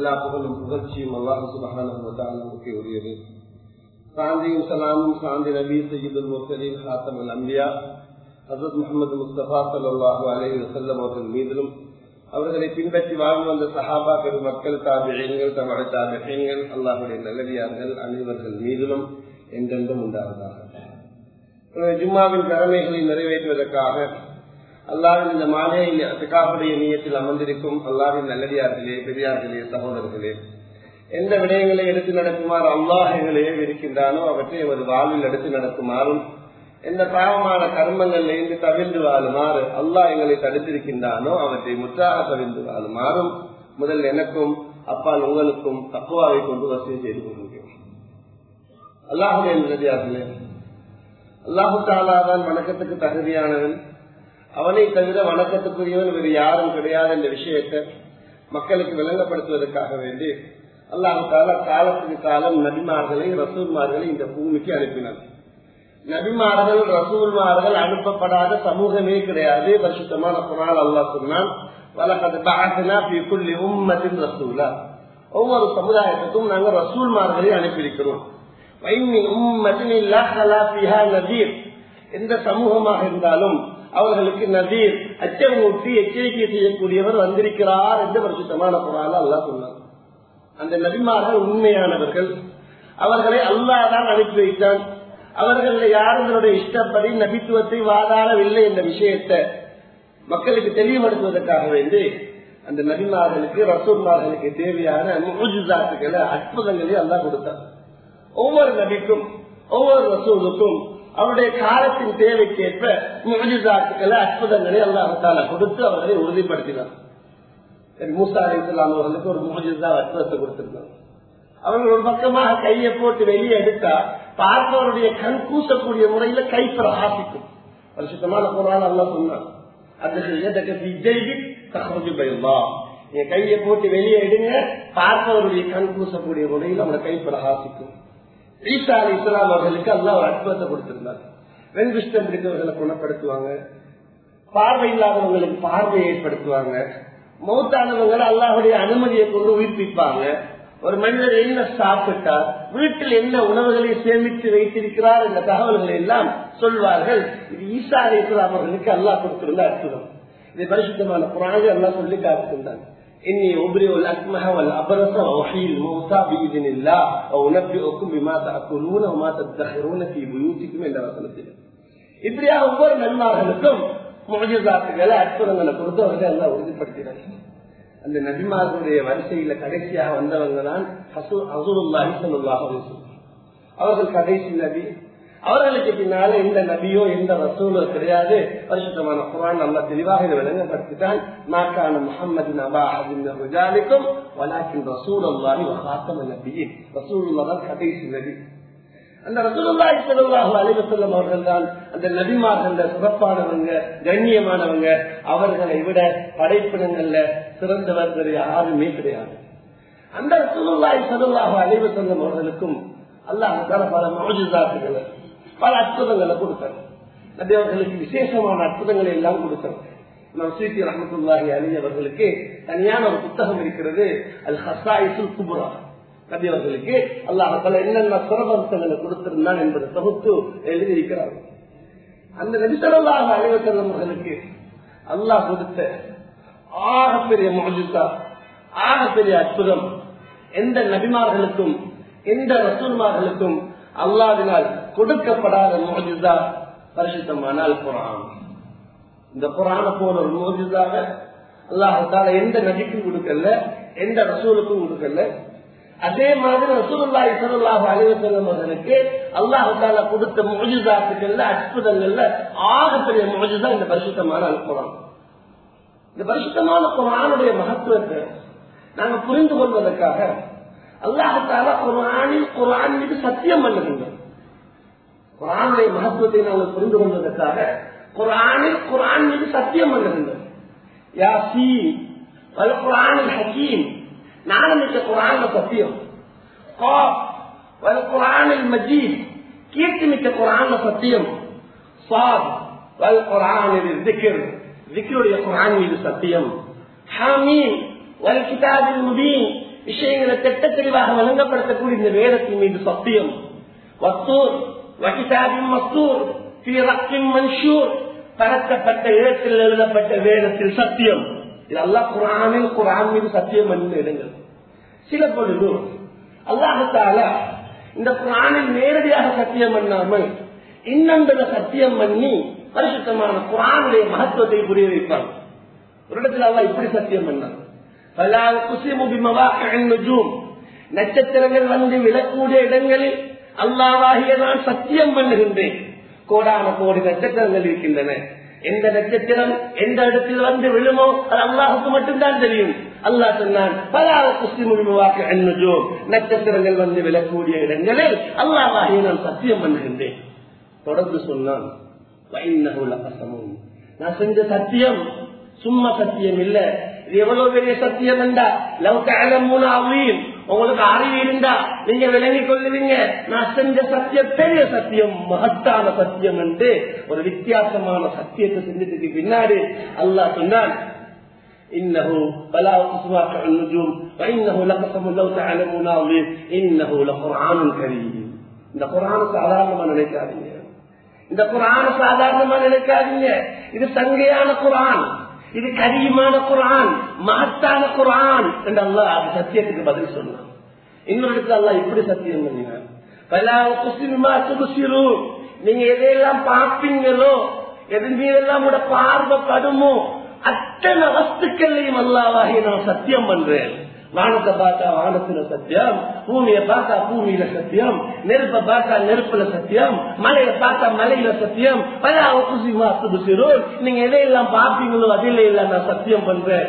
எல்லா புகழும் புகழ்ச்சியும் அல்லாஹு சுபகானுக்கு உரியது சாந்தியும் சலாமும் சாந்தி நபி சையீதுல் முர்சலீன் ஹாத்தம் அம்பியா ஹசரத் முகமது முஸ்தபா சல்லாஹூ அலஹி வசல்லம் அவர்கள் மீதிலும் அவர்களை பின்பற்றி வாழ்ந்து வந்த சஹாபா பெருமக்கள் தாபியங்கள் தமிழ் தாபியங்கள் அல்லாஹுடைய நல்லடியார்கள் அனைவர்கள் மீதிலும் என்றென்றும் உண்டாவதாக ஜும்மாவின் கடமைகளை நிறைவேற்றுவதற்காக அல்லாவின் இந்த மாலையில் அத்துக்காப்புடைய நீயத்தில் அமர்ந்திருக்கும் அல்லாவின் நல்லடியார்களே பெரியார்களே சகோதரர்களே எந்த விடயங்களை எடுத்து நடக்குமாறு அல்லாஹர்களே இருக்கின்றானோ அவற்றை அவர் வாழ்வில் எடுத்து நடக்குமாறும் எந்த பாவமான கர்மங்கள்ல இருந்து தவிர்ந்து வாழுமாறு அல்லாஹ் எங்களை தடுத்திருக்கின்றானோ அவற்றை முற்றாக தவிர்ந்து வாழுமாறும் முதல் எனக்கும் அப்பால் உங்களுக்கும் தக்குவாவை கொண்டு வசதி செய்து கொள்கிறோம் அல்லாஹுடைய நல்லடியார்களே அல்லாஹு தாலாதான் வணக்கத்துக்கு தகுதியானவன் அவனை தவிர வணக்கத்துக்குரியவன் வேறு யாரும் கிடையாது என்ற விஷயத்தை மக்களுக்கு விளங்கப்படுத்துவதற்காக வேண்டி அல்லாஹு தாலா காலத்துக்கு காலம் நபிமார்களை ரசூல்மார்களை இந்த பூமிக்கு அனுப்பினார் நபிமார்கள் ரசூல்மார்கள் அனுப்பப்படாத சமூகமே கிடையாது பரிசுத்தமான குரால் அல்லாஹ் சொன்னான் ரசூலா ஒவ்வொரு சமுதாயத்துக்கும் நாங்கள் ரசூல்மார்களை அனுப்பியிருக்கிறோம் எந்த சமூகமாக இருந்தாலும் அவர்களுக்கு நதீர் அச்சமூட்டி எச்சரிக்கை செய்யக்கூடியவர் வந்திருக்கிறார் என்று பரிசுத்தமான குரால் அல்லா சொன்னார் அந்த நபிமார்கள் உண்மையானவர்கள் அவர்களை அல்லாதான் அனுப்பி வைத்தான் அவர்கள் யாருங்களுடைய இஷ்டப்படி நபித்துவத்தை வாதாடவில்லை என்ற விஷயத்தை மக்களுக்கு தெளிவுபடுத்துவதற்காக வேண்டி அந்த நபிமார்களுக்கு ரசூல்மார்களுக்கு தேவையான முஜுதாத்துக்களை அற்புதங்களை எல்லாம் கொடுத்தார் ஒவ்வொரு நபிக்கும் ஒவ்வொரு ரசூலுக்கும் அவருடைய காலத்தின் தேவைக்கேற்ப முஜிதாத்துக்களை அற்புதங்களை அல்லாஹால கொடுத்து அவர்களை உறுதிப்படுத்தினார் மூசா அலி இஸ்லாம் அவர்களுக்கு ஒரு முஜிதா அற்புதத்தை கொடுத்திருந்தார் அவர்கள் ஒரு பக்கமாக கையை போட்டு வெளியே எடுத்தா பார்ப்பவருடைய கண் கூசக்கூடிய முறையில கை பிரகாசிக்கும் பரிசுத்தமான குரான் அல்லா சொன்னார் நீங்க கையை போட்டு வெளியே எடுங்க பார்ப்பவருடைய கண் கூசக்கூடிய முறையில் அவங்களை கை பிரகாசிக்கும் ஈசா அலி இஸ்லாம் அவர்களுக்கு அல்லா ஒரு அற்புதத்தை கொடுத்திருந்தார் வெண்குஷ்டம் பிடித்தவர்களை குணப்படுத்துவாங்க பார்வை இல்லாதவங்களுக்கு பார்வையை ஏற்படுத்துவாங்க மௌத்தானவங்களை அல்லாஹுடைய அனுமதியை கொண்டு உயிர்ப்பிப்பாங்க ஒரு மனிதர் என்ன சாப்பிட்டார் வீட்டில் என்ன உணவுகளை சேமித்து வைத்திருக்கிறார் என்ற தகவல்களை எல்லாம் சொல்வார்கள் இது ஈசா அலி இஸ்லாம் அவர்களுக்கு அல்லாஹ் கொடுத்திருந்த அற்புதம் இது பரிசுத்தமான புராணி எல்லாம் சொல்லி காத்திருந்தாங்க إني أبرئ الأكمه والأبرص وأحيي الموتى بإذن الله وأنبئكم بما تأكلون وما تدخرون في بيوتكم إلا وسنتين இப்படியா ஒவ்வொரு நன்மார்களுக்கும் முகஜாத்துகளை அற்புதங்களை கொடுத்து அவர்கள் எல்லாம் உறுதிப்படுத்தினார்கள் அந்த நபிமார்களுடைய வரிசையில கடைசியாக வந்தவங்க தான் ஹசூருல்லாஹி சல்லாஹ் அவர்கள் கடைசி நபி அவர்களுக்கு பின்னால எந்த நபியோ எந்த ரசூலோ கிடையாது பரிசுத்தமான குரான் நல்லா தெளிவாக இதை விளங்கப்படுத்திட்டான் மாக்கான முகமது நபா அபின் வலாக்கின் ரசூல் அல்லாஹி வகாத்தம் நபியின் ரசூலுல்லா தான் கடைசி நபி அந்த ரசூலுல்லாஹி ஸல்லல்லாஹு அலைஹி வஸல்லம் அவர்கள் தான் அந்த நபிமார்கள்ல சிறப்பானவங்க கண்ணியமானவங்க அவர்களை விட படைப்பினங்கள்ல சிறந்தவர்கள் யாருமே கிடையாது அந்த ரசூலுல்லாஹி ஸல்லல்லாஹு அலைஹி வஸல்லம் அவர்களுக்கும் அல்லாஹ் பல மௌஜிதாத்துகளை பல அற்புதங்களை கொடுத்தார் நபி அவர்களுக்கு விசேஷமான அற்புதங்களை எல்லாம் கொடுத்தார் சீத்தி ரஹமத்துல்லாஹி அலி அவர்களுக்கு தனியான ஒரு புத்தகம் இருக்கிறது அல் ஹசாயிசுல் குபுரா நபி அவர்களுக்கு அல்லாஹால என்னென்ன சிறப்பம்சங்களை கொடுத்திருந்தான் என்பதை தொகுத்து எழுதியிருக்கிறார் அந்த நபிசல்லாஹ் அலைவசல்லம் அவர்களுக்கு அல்லாஹ் கொடுத்த ஆகப்பெரிய மொழிதா ஆகப்பெரிய அற்புதம் எந்த நபிமார்களுக்கும் எந்த ரசூல்மார்களுக்கும் அல்லாவினால் கொடுக்கப்படாத மோஜிதா பரிசுத்தமான குரான் இந்த குரான போல ஒரு மோஜிதாக அல்லாஹால எந்த நபிக்கும் கொடுக்கல எந்த ரசூலுக்கும் கொடுக்கல அதே மாதிரி ரசூலுல்லாஹி ஸல்லல்லாஹு அலைஹி வஸல்லம் அவர்களுக்கு அல்லாஹ் கொடுத்த முஜிசாத்துக்கள்ல அற்புதங்கள்ல ஆக பெரிய முஜிசா இந்த பரிசுத்தமான குரான் இந்த பரிசுத்தமான குரானுடைய மகத்துவத்தை நாங்க புரிந்து கொள்வதற்காக அல்லாஹால குரானில் குரான் மீது சத்தியம் பண்ணுகின்றோம் குரானுடைய மகத்துவத்தை நாங்கள் புரிந்து கொள்வதற்காக குரானில் குரான் மீது சத்தியம் பண்ணுகின்றோம் யாசீன் வல் குரானில் ஹக்கீம் நாளமிக்க குரான்ல சத்தியம் வல் குரானில் மஜீத் கீர்த்தி மிக்க குரான்ல சத்தியம் சாத் வல் குரானில் திக்ர் திக்ருடைய குரான் மீது சத்தியம் ஹாமீன் வல் கிதாபில் முபீன் விஷயங்களை திட்ட தெளிவாக வழங்கப்படுத்தக்கூடிய இந்த வேதத்தின் மீது சத்தியம் வத்தூர் வகிதாபின் மத்தூர் ரக்கின் மன்ஷூர் பரத்தப்பட்ட இடத்தில் எழுதப்பட்ட வேதத்தில் சத்தியம் இதெல்லாம் குரானில் குரான் மீது சத்தியம் என்று இடங்கள் சில பொழுது அல்லாஹால இந்த குரானில் நேரடியாக சத்தியம் பண்ணாமல் இன்னொன்று சத்தியம் பண்ணி பரிசுத்தமான குரானுடைய மகத்துவத்தை புரிய வைப்பான் ஒரு இடத்துல அல்லா இப்படி சத்தியம் பண்ணான் நட்சத்திரங்கள் வந்து விழக்கூடிய இடங்களில் அல்லாவாகிய நான் சத்தியம் பண்ணுகின்றேன் கோடான கோடி நட்சத்திரங்கள் இருக்கின்றன எந்த நட்சத்திரம் எந்த இடத்தில் வந்து விழுமோ அது அல்லாஹுக்கு மட்டும்தான் தெரியும் அல்லாஹ் சொன்னான் பலாத குஸ்தி முழுமைவாக்க என்னஜோ நட்சத்திரங்கள் வந்து விழக்கூடிய இடங்களில் அல்லாஹாகிய நான் சத்தியம் பண்ணுகின்றேன் தொடர்ந்து சொன்னான் நான் செஞ்ச சத்தியம் சும்மா சத்தியம் இல்ல இது எவ்வளவு பெரிய சத்தியம் என்றா லவ் உங்களுக்கு அறிவு இருந்தா நீங்க விளங்கிக் கொள்ளுவீங்க நான் செஞ்ச சத்தியம் பெரிய சத்தியம் மகத்தான சத்தியம் என்று ஒரு வித்தியாசமான சத்தியத்தை செஞ்சதுக்கு பின்னாடி அல்லாஹ் சொன்னான் إنه فلا أقسم النجوم وإنه لقسم لو تعلمون عظيم إنه لقرآن كريم இந்த குரான் சாதாரணமா நினைக்காதீங்க இந்த குரான் சாதாரணமா நினைக்காதீங்க இது சங்கையான குரான் இது கரியமான குரான் மகத்தான குரான் என்று அல்லா அது சத்தியத்துக்கு பதில் சொன்னான் இன்னொரு இடத்துல அல்லா இப்படி சத்தியம் பண்ணினான் நீங்க எதையெல்லாம் பார்ப்பீங்களோ எது மீதெல்லாம் கூட பார்வைப்படுமோ அத்தனை வஸ்துக்கள்லையும் அல்லாவாகி நான் சத்தியம் பண்றேன் வானத்தை பார்த்தா வானத்துல சத்தியம் பூமியை பார்த்தா பூமியில சத்தியம் நெருப்பை பார்த்தா நெருப்புல சத்தியம் மலையை பார்த்தா மலையில சத்தியம் நீங்க எதையெல்லாம் பார்ப்பீங்களோ அதில எல்லாம் நான் சத்தியம் பண்றேன்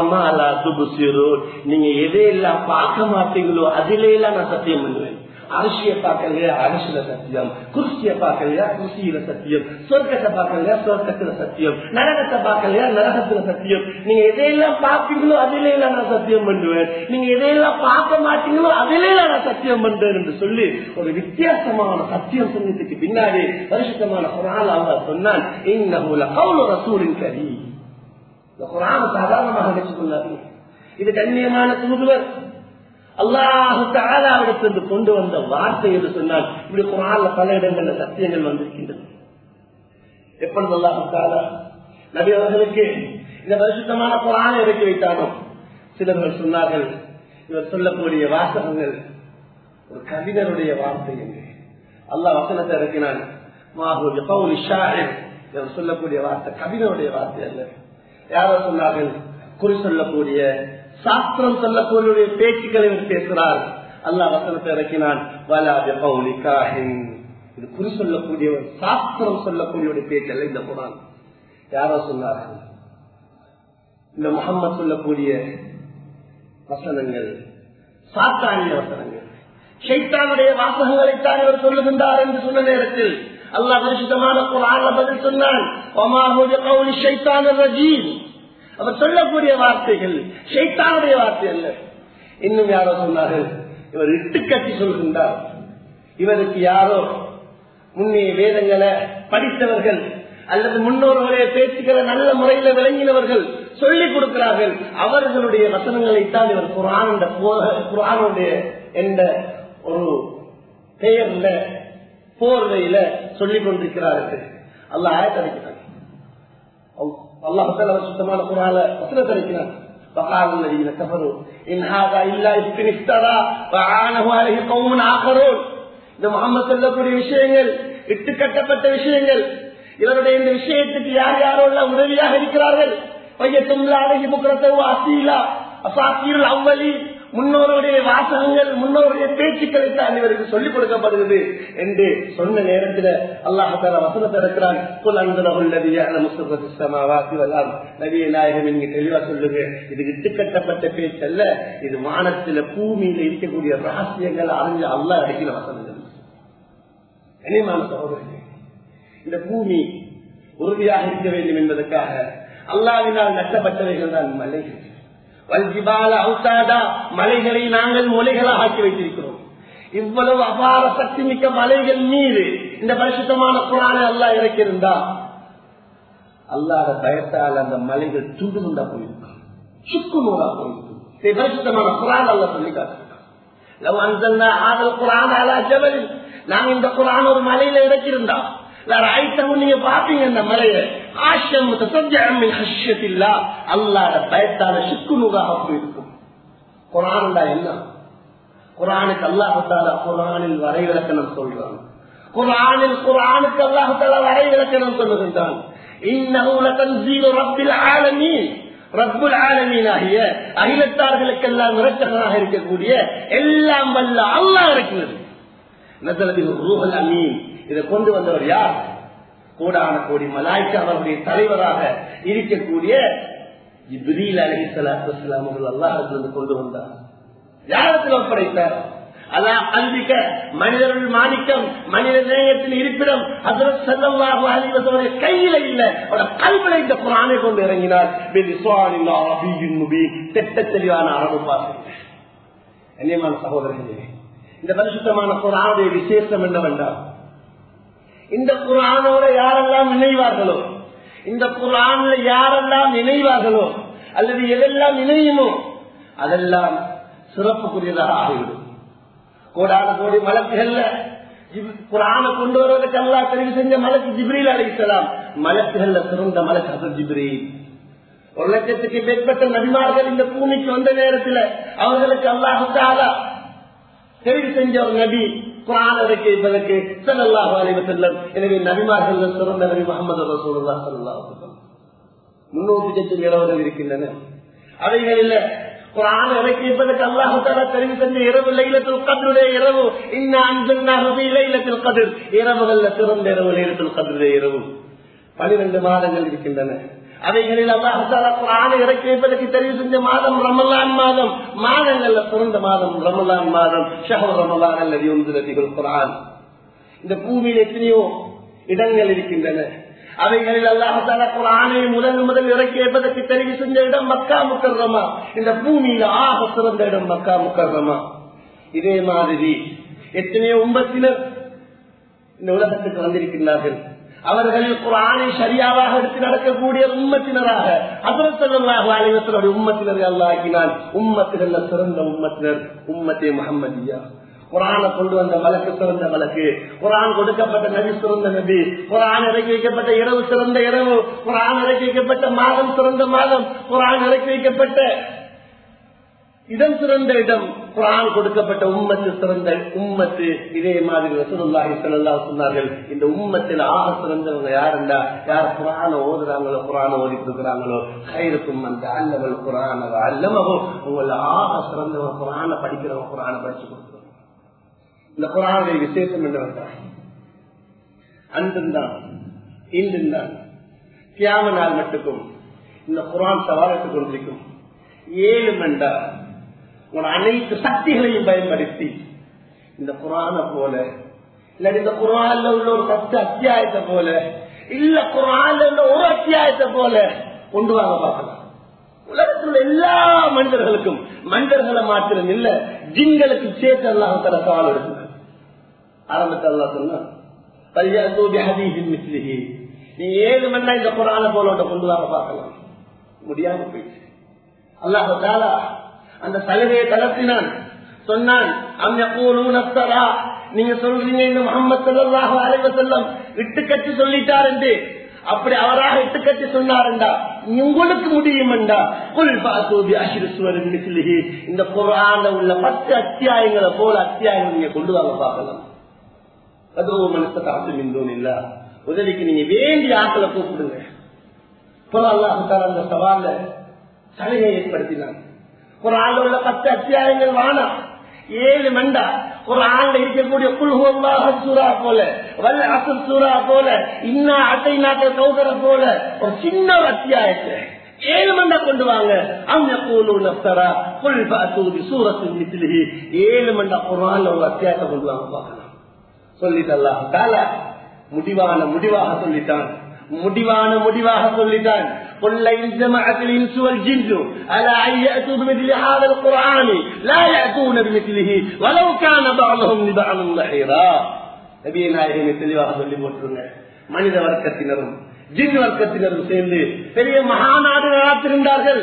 நீங்க எதையெல்லாம் பார்க்க மாட்டீங்களோ அதில எல்லாம் நான் சத்தியம் பண்ணுவேன் அரிசிய பார்க்கலையா அரிசியில சத்தியம் குருசிய பார்க்கலையா குருசியில சத்தியம் சொர்க்கத்தை பார்க்கலையா சொர்க்கத்துல சத்தியம் நரகத்தை பார்க்கலையா நரகத்துல சத்தியம் நீங்க எதையெல்லாம் பார்ப்பீங்களோ அதிலே நான் சத்தியம் பண்ணுவேன் நீங்க எதையெல்லாம் பார்க்க மாட்டீங்களோ அதிலே நான் சத்தியம் பண்றேன் என்று சொல்லி ஒரு வித்தியாசமான சத்தியம் சொன்னதுக்கு பின்னாடி பரிசுத்தமான குரான் அவங்க சொன்னான் இன்னும் கவுல ரசூலின் கரி இந்த குரான் சாதாரணமாக நினைச்சு கொள்ளாதீங்க இது கண்ணியமான தூதுவர் அல்லாஹு தாலாவிடத்திலிருந்து கொண்டு வந்த வார்த்தை என்று சொன்னால் இப்படி குரான்ல பல இடங்கள்ல சத்தியங்கள் வந்திருக்கின்றன எப்பொழுது அல்லாஹு தாலா நபி அவர்களுக்கு இந்த பரிசுத்தமான குரானை இறக்கி வைத்தானோ சிலர்கள் சொன்னார்கள் இவர் சொல்லக்கூடிய வாசகங்கள் ஒரு கவிஞருடைய வார்த்தை என்று அல்லாஹ் வசனத்தை இறக்கினான் இவர் சொல்லக்கூடிய வார்த்தை கவிஞருடைய வார்த்தை அல்ல யாரோ சொன்னார்கள் குறி சொல்லக்கூடிய சாஸ்திரம் சொல்லக்கூடிய பேச்சுக்களை பேசுகிறார் அல்லாஹ் வசனத்தை இறக்கினான் இது குறி சொல்லக்கூடிய சாஸ்திரம் சொல்லக்கூடிய பேச்சு அல்ல இந்த குரான் யாரோ சொன்னார்கள் இந்த முகம்மது சொல்லக்கூடிய வசனங்கள் சாத்தானிய வசனங்கள் ஷைத்தானுடைய வாசகங்களைத்தான் இவர் சொல்லுகின்றார் என்று சொன்ன நேரத்தில் அல்லாஹ் பரிசுத்தமான குரான்ல பதில் சொன்னான் அவர் சொல்லக்கூடிய வார்த்தைகள் ஷைத்தானுடைய வார்த்தை அல்ல இன்னும் யாரோ சொன்னார்கள் இவர் இட்டு கட்டி சொல்கின்றார் இவருக்கு யாரோ முன்னே வேதங்களை படித்தவர்கள் அல்லது முன்னோர்களுடைய பேச்சுக்களை நல்ல முறையில விளங்கினவர்கள் சொல்லிக் கொடுக்கிறார்கள் அவர்களுடைய வசனங்களைத்தான் இவர் குரான் குரானுடைய என்ற ஒரு பெயர்ல போர்வையில சொல்லிக் கொண்டிருக்கிறார்கள் அல்ல ஆயத்தடிக்கிறார் அல்லாஹால சுத்தமான குரால வசனத்தை அடிக்கிறார் وقال الذين كفروا إن هذا إلا إفك افترى وعانه عليه قوم آخرون இந்த முகமது சொல்லக்கூடிய விஷயங்கள் இட்டு கட்டப்பட்ட விஷயங்கள் இவருடைய இந்த விஷயத்துக்கு யார் யாரோ எல்லாம் உதவியாக இருக்கிறார்கள் பையத்துள்ளாரகி புக்கரத்தவோ அசீலா அசாசீல் அவ்வளி முன்னோருடைய வாசகங்கள் முன்னோருடைய பேச்சுக்களை தான் இவருக்கு சொல்லிக் கொடுக்கப்படுகிறது என்று சொன்ன நேரத்தில் அல்லாஹால வசனத்தை இருக்கிறான் நவிய நாயகம் இங்கு தெளிவா சொல்லுங்க இது இட்டுக்கட்டப்பட்ட பேச்சல்ல இது வானத்தில பூமியில இருக்கக்கூடிய ரகசியங்கள் அறிஞ்ச அல்லா அடைக்கிற வசனங்கள் கனிமான சகோதரர்கள் இந்த பூமி உறுதியாக இருக்க வேண்டும் என்பதற்காக அல்லாவினால் நட்டப்பட்டவைகள் தான் மலைகள் வல்ஜிபால அவுசாடா மலைகளை நாங்கள் மொழிகளாக ஆக்கி வைத்திருக்கிறோம் இவ்வளவு அபார சக்தி மிக்க மலைகள் மீது இந்த பரிசுத்தமான குரானை அல்லா இறக்கியிருந்தா அல்லாத பயத்தால் அந்த மலைகள் துண்டு துண்டா போயிருக்கும் சுக்கு நூறா போயிருக்கும் இதை பரிசுத்தமான குரான் அல்ல சொல்லி காட்டுகிறான் லவ் அன்சல்னா ஆதல் குரான் அலா ஜபலில் நாங்க இந்த குரான் ஒரு மலையில இறக்கியிருந்தா ஐட்டமும் நீங்க பாப்பீங்க இந்த மலையை ஆஷம் ஹஷ்யத்தில்லா அல்லாத பயத்தால சுக்குநூறாக போயிருக்கும் குரான் என்ன குரானுக்கு அல்லாஹால குரானில் வரைவிலக்கணம் சொல்றான் குரானில் குரானுக்கு அல்லாஹால வரைவிலக்கணம் சொல்லுகின்றான் ரப்புல் ஆலமீனாகிய அகிலத்தார்களுக்கெல்லாம் இரட்சகனாக இருக்கக்கூடிய எல்லாம் வல்ல அல்லாஹ் இருக்கிறது நசரத்தில் ரூஹல் அமீன் இதை கொண்டு வந்தவர் யார் கோடான கோடி மலாய்க்கு அவருடைய தலைவராக இருக்கக்கூடிய இப்ரீல் அலி சலாத்து வலாம் அவர்கள் அல்லாஹிலிருந்து கொண்டு வந்தார் யாரத்தில் ஒப்படைத்தார் அல்லா கல்விக்க மனிதர்கள் மாணிக்கம் மனித நேயத்தின் இருப்பிடம் அதில் செல்லவாக அழிவதோடைய கையில இல்ல அவரோட கல்வில இந்த குரானை கொண்டு இறங்கினார் திட்ட தெளிவான அரபு பாசங்க கண்ணியமான சகோதரர்களே இந்த பரிசுத்தமான குரானுடைய விசேஷம் என்னவென்றால் இந்த குரானோட யாரெல்லாம் நினைவார்களோ இந்த குரான்ல யாரெல்லாம் நினைவார்களோ அல்லது எதெல்லாம் நினையுமோ அதெல்லாம் சிறப்புக்குரியதாக ஆகிவிடும் கோடான கோடி மலக்குகள்ல குரான கொண்டு வருவதற்கு அல்லா தெரிவு செஞ்ச மலக்கு ஜிப்ரீல் அழைக்கலாம் மலக்குகள்ல சிறந்த மலக்கு ஹசர் ஜிப்ரீல் ஒரு லட்சத்துக்கு மேற்பட்ட நபிமார்கள் இந்த பூமிக்கு வந்த நேரத்தில் அவர்களுக்கு அல்லாஹாலா தெரிவு செஞ்ச ஒரு நபி குரான் இறக்கி வைப்பதற்கு சல்லாஹு அலைவ செல்லம் எனவே நபிமார்கள் சிறந்த நபி முகமது ரசூல்லா சல்லா முன்னூத்தி லட்சம் இரவுகள் இருக்கின்றன அவைகளில் குரான் இறக்கி வைப்பதற்கு அல்லாஹால தெரிவு செஞ்ச இரவு லைலத்தில் கதிருடைய இரவு இன்னும் லைலத்தில் கதிர் இரவுகள்ல சிறந்த இரவு லைலத்தில் கதிருடைய இரவு பனிரெண்டு மாதங்கள் இருக்கின்றன அவைகளில் அல்லாஹால குரானை இறக்கி வைப்பதற்கு தெரிவு செஞ்ச மாதம் ரமலான் மாதம் மாதங்கள்ல பிறந்த மாதம் ரமலான் மாதம் ஷஹர் ரமலான் அல்லது ஒன்று குரான் இந்த பூமியில் எத்தனையோ இடங்கள் இருக்கின்றன அவைகளில் அல்லாஹால குரானை முதல் முதல் இறக்கி வைப்பதற்கு தெரிவு செஞ்ச இடம் மக்கா முக்கர்ரமா இந்த பூமியில ஆக சிறந்த இடம் மக்கா முக்கர்ரமா இதே மாதிரி எத்தனையோ உம்பத்தினர் இந்த உலகத்துக்கு வந்திருக்கின்றார்கள் அவர்கள் குரானை சரியாவாக எடுத்து நடக்கக்கூடிய உம்மத்தினராக அபரத்தல்லாஹு அலைவத்தனுடைய உம்மத்தினரை அல்லாக்கினால் உம்மத்தினர்ல சிறந்த உம்மத்தினர் உம்மத்தே முகம்மதியா குரான கொண்டு வந்த வழக்கு சிறந்த வழக்கு குரான் கொடுக்கப்பட்ட நபி சிறந்த நபி குரான் இறக்கி வைக்கப்பட்ட இரவு சிறந்த இரவு குரான் இறக்கி வைக்கப்பட்ட மாதம் சிறந்த மாதம் குரான் இறக்கி வைக்கப்பட்ட இடம் சிறந்த இடம் குரான் கொடுக்கப்பட்ட உம்மத்து சிறந்த உம்மத்து இதே மாதிரி ரசூலுல்லாஹி ஸல்லல்லாஹு சொன்னார்கள் இந்த உம்மத்தில் ஆக சிறந்தவங்க யாருண்டா யார் குரான ஓதுறாங்களோ குரான ஓதி கொடுக்குறாங்களோ கைருக்கும் அந்த அல்லவல் குரான அல்லமகோ உங்கள ஆக சிறந்தவங்க குரான படிக்கிறவங்க குரான படிச்சு கொடுக்குறோம் இந்த குரானுடைய விசேஷம் என்னவென்றால் அன்றும் தான் இன்றும் தான் கியாம நாள் மட்டுக்கும் இந்த குரான் சவாலுக்கு கொண்டிருக்கும் ஏழு மண்டா உன் அனைத்து சக்திகளையும் பயன்படுத்தி இந்த குரான போல இல்ல இந்த குரான்ல உள்ள ஒரு பத்து அத்தியாயத்தை போல இல்ல குரான்ல உள்ள ஒரு அத்தியாயத்தை போல கொண்டு வாங்க பார்க்கலாம் உலகத்தில் உள்ள எல்லா மனிதர்களுக்கும் மனிதர்களை மாத்திரம் இல்ல ஜிங்களுக்கு சேர்த்து அல்லாஹ் தர சவால் எடுக்கிறார் ஆரம்பத்தில் அல்லா சொன்னா நீ ஏழு மணி இந்த குரான போல கொண்டு வாங்க பார்க்கலாம் முடியாம போயிடுச்சு அல்லாஹாலா அந்த சலுகையை தளர்த்தினான் சொன்னான் நீங்க சொல்றீங்க இந்த முகமது சல்லாஹ் அலைவ செல்லம் இட்டு கட்டி சொல்லிட்டார் என்று அப்படி அவராக இட்டு கட்டி சொன்னாருண்டா உங்களுக்கு முடியுமெண்டா குல் பாசூபி அஷிருசுவரின் மிஸ்லிஹி இந்த குரான உள்ள பத்து அத்தியாயங்களை போல அத்தியாயங்கள் நீங்க கொண்டு வாங்க பார்க்கலாம் அதோ மனசை காசு மிந்தோன் இல்ல உதவிக்கு நீங்க வேண்டிய ஆக்களை கூப்பிடுங்க அல்லாஹால அந்த சவால சலுகை ஏற்படுத்தினான் ஒரு ஆள் உள்ள பத்து அத்தியாயங்கள் வானம் ஏழு மண்டா ஒரு ஆண்ட இருக்கக்கூடிய குல்ஹுல்லாஹ சூரா போல வல்ல அசல் சூரா போல இன்னா அட்டை நாட்ட கௌதர போல ஒரு சின்ன ஒரு அத்தியாயத்தை ஏழு மண்டா கொண்டு வாங்க அவங்க கூலு நப்தரா குல் பாத்தூதி சூரத்து மித்திலி ஏழு மண்டா குரான்ல ஒரு அத்தியாயத்தை கொண்டு வாங்க பார்க்கலாம் சொல்லிட்டல்லாம் கால முடிவான முடிவாக சொல்லிட்டான் முடிவான முடிவாக சொல்லிட்டான் قل إن جمعت الإنس والجن على أن يأتوا بمثل هذا القرآن لا يأتون بمثله ولو كان بعضهم لبعض ظهيرا நபியை நாயகனை தெளிவாக சொல்லி போட்டுருங்க மனித வர்க்கத்தினரும் ஜின் வர்க்கத்தினரும் சேர்ந்து பெரிய மகாநாடு நடத்திருந்தார்கள்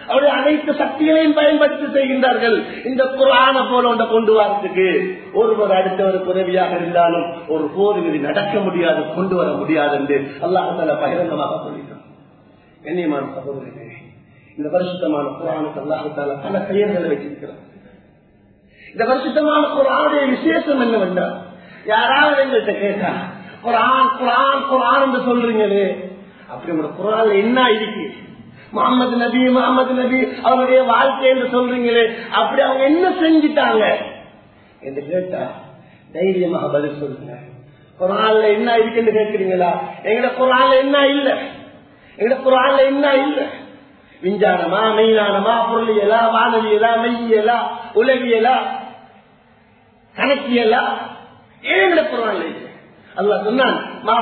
அவருடைய அனைத்து சக்திகளையும் பயன்படுத்தி செய்கின்றார்கள் இந்த குரான போல ஒன்றை கொண்டு வரதுக்கு ஒருவர் அடுத்தவருக்கு உதவியாக இருந்தாலும் ஒரு போதும் இது நடக்க முடியாது கொண்டு வர முடியாது என்று அல்லாஹால பகிரங்கமாக சொல்லிட்டார் கண்ணியமான சகோதரர்களே இந்த வருஷத்தமான குரானுக்கு அல்லாஹால பல பெயர்களை வச்சிருக்கிறார் இந்த வருஷத்தமான குரானுடைய விசேஷம் என்னவென்றால் யாராவது எங்கள்கிட்ட கேட்டா குரான் குரான் குரான் என்று சொல்றீங்களே அப்படி உங்களோட குரான் என்ன இருக்கு முகமது நபி முகமது நபி அவருடைய வாழ்க்கை என்று சொல்றீங்களே அப்படி அவங்க என்ன செஞ்சிட்டாங்க என்று கேட்டா தைரியமாக பதில் சொல்லுங்க குரான்ல என்ன இருக்குன்னு கேட்கிறீங்களா எங்கட குரான்ல என்ன இல்ல எங்கட குரான்ல என்ன இல்ல விஞ்ஞானமா மெய்ஞானமா பொருளியலா வானவியலா மெய்யலா உலகியலா கணக்கியலா ஏன் குரான்ல இல்லை அல்லா சொன்னான்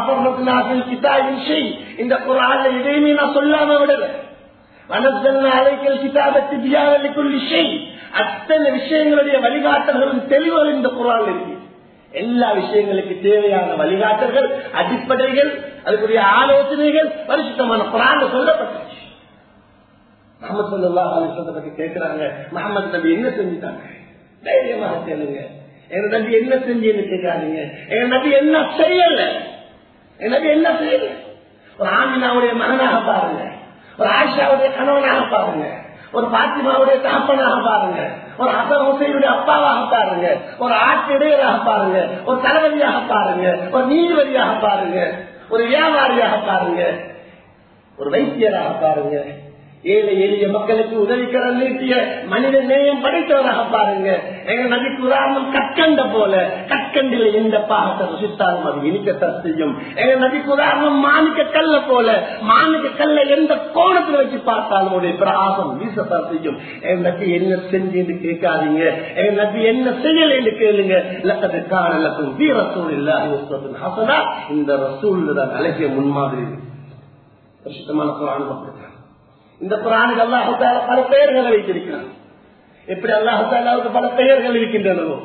இந்த குரான்ல எதையுமே நான் சொல்லாம விடல வனத்தன்ன அழைக்கல் கிதாபத்து தியாவலிக்குள் இசை அத்தனை விஷயங்களுடைய வழிகாட்டல்களும் தெளிவுகள் இந்த குரான் இருக்கு எல்லா விஷயங்களுக்கு தேவையான வழிகாட்டல்கள் அடிப்படைகள் அதுக்குரிய ஆலோசனைகள் பரிசுத்தமான குரான் சொல்லப்பட்டுச்சு முகமது சொல்லா அலிஸ்வத்தை பத்தி கேட்கிறாங்க முகமது நபி என்ன செஞ்சுட்டாங்க தைரியமாக கேளுங்க எங்க நபி என்ன செஞ்சுன்னு கேட்காதீங்க எங்க நபி என்ன செய்யல எங்க நபி என்ன செய்யல ஒரு ஆமினாவுடைய மகனாக பாருங்க ஒரு ஆயிஷாவுடைய கணவனாக பாருங்க ஒரு பாத்திமாவுடைய தகப்பனாக பாருங்க ஒரு ஹசன் ஹுசைனுடைய அப்பாவாக பாருங்க ஒரு ஆட்டிடையராக பாருங்க ஒரு தளபதியாக பாருங்க ஒரு நீதிபதியாக பாருங்க ஒரு வியாபாரியாக பாருங்க ஒரு வைத்தியராக பாருங்க ஏழை எளிய மக்களுக்கு உதவிக்கரம் நீட்டிய மனித நேயம் படைத்தவராக பாருங்க எங்க நதிக்கு உதாரணம் கற்கண்ட போல கற்கண்டில் எந்த பாகத்தை ருசித்தாலும் அது இனிக்கத்தான் செய்யும் எங்க நதிக்கு உதாரணம் மாணிக்க கல்ல போல மாணிக்க கல்ல எந்த கோணத்துல வச்சு பார்த்தாலும் உடைய பிரகாசம் வீசத்தான் செய்யும் எங்க நதி என்ன செஞ்சு என்று கேட்காதீங்க எங்க நதி என்ன செய்யல என்று கேளுங்க லக்கது காணலக்கும் வீரசூல் இல்லாத ஹசனா இந்த ரசூல் தான் அழகிய முன்மாதிரி பிரசித்தமான குரான் அப்படித்தான் இந்த குரானுக்கு அல்லாஹால பல பெயர்களை வைத்திருக்கிறான் எப்படி அல்லாஹாலாவுக்கு பல பெயர்கள் இருக்கின்றனவோ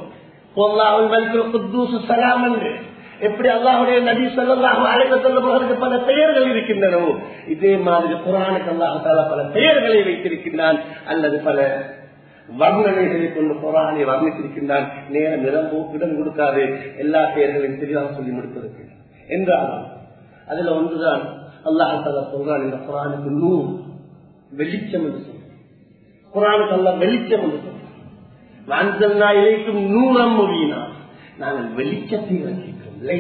சலாம் என்று எப்படி அல்லாஹுடைய நபி சொல்லாஹு அழைக்க சொல்லுவதற்கு பல பெயர்கள் இருக்கின்றனவோ இதே மாதிரி குரானுக்கு அல்லாஹால பல பெயர்களை வைத்திருக்கின்றான் அல்லது பல வர்ணனைகளை கொண்டு குரானை வர்ணித்திருக்கின்றான் நேரம் நிரம்போ இடம் கொடுக்காது எல்லா பெயர்களையும் தெளிவாக சொல்லி முடிப்பதற்கு என்றாலும் அதுல ஒன்றுதான் அல்லாஹால சொல்றான் இந்த குரானுக்கு நூறு வெளிச்சம் என்று சொல்றோம் குரானுக்கு அல்ல வெளிச்சம் என்று சொல்றோம் வான்சல்லா இலைக்கும் நூறம் மொழியினா நாங்கள் வெளிச்சத்தை இறக்கிக்கிறோம்